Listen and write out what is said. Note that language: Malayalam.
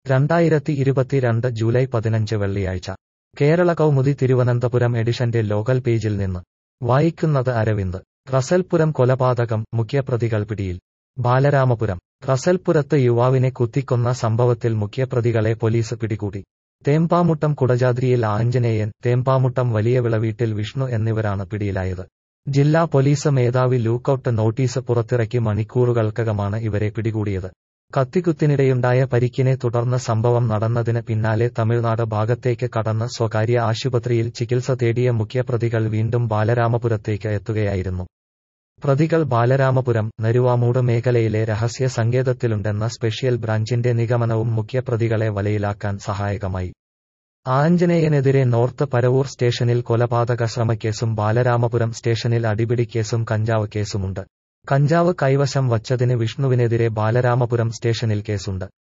രണ്ടായിരത്തി ഇരുപത്തിരണ്ട് ജൂലൈ പതിനഞ്ച് വെള്ളിയാഴ്ച കേരള കൗമുദി തിരുവനന്തപുരം എഡിഷന്റെ ലോകൽ പേജിൽ നിന്ന് വായിക്കുന്നത് അരവിന്ദ് റസൽപുരം കൊലപാതകം മുഖ്യപ്രതികൾ പിടിയിൽ ബാലരാമപുരം റസൽപുരത്ത് യുവാവിനെ കുത്തിക്കൊന്ന സംഭവത്തിൽ മുഖ്യപ്രതികളെ പോലീസ് പിടികൂടി തേമ്പാമുട്ടം കുടജാദ്രിയിൽ ആഞ്ജനേയൻ തേമ്പാമുട്ടം വലിയവിള വീട്ടിൽ വിഷ്ണു എന്നിവരാണ് പിടിയിലായത് ജില്ലാ പോലീസ് മേധാവി ലൂക്കൌട്ട് നോട്ടീസ് പുറത്തിറക്കി മണിക്കൂറുകൾക്കകമാണ് ഇവരെ പിടികൂടിയത് കത്തിക്കുത്തിനിടെയുണ്ടായ പരിക്കിനെ തുടർന്ന് സംഭവം നടന്നതിന് പിന്നാലെ തമിഴ്നാട് ഭാഗത്തേക്ക് കടന്ന് സ്വകാര്യ ആശുപത്രിയിൽ ചികിത്സ തേടിയ മുഖ്യപ്രതികൾ വീണ്ടും ബാലരാമപുരത്തേക്ക് എത്തുകയായിരുന്നു പ്രതികൾ ബാലരാമപുരം നരുവാമൂട് മേഖലയിലെ രഹസ്യ സങ്കേതത്തിലുണ്ടെന്ന സ്പെഷ്യൽ ബ്രാഞ്ചിന്റെ നിഗമനവും മുഖ്യപ്രതികളെ വലയിലാക്കാൻ സഹായകമായി ആഞ്ജനേയനെതിരെ നോർത്ത് പരവൂർ സ്റ്റേഷനിൽ കൊലപാതക ശ്രമക്കേസും ബാലരാമപുരം സ്റ്റേഷനിൽ അടിപിടി കേസും കഞ്ചാവ് കേസുമുണ്ട് കഞ്ചാവ് കൈവശം വച്ചതിന് വിഷ്ണുവിനെതിരെ ബാലരാമപുരം സ്റ്റേഷനിൽ കേസുണ്ട്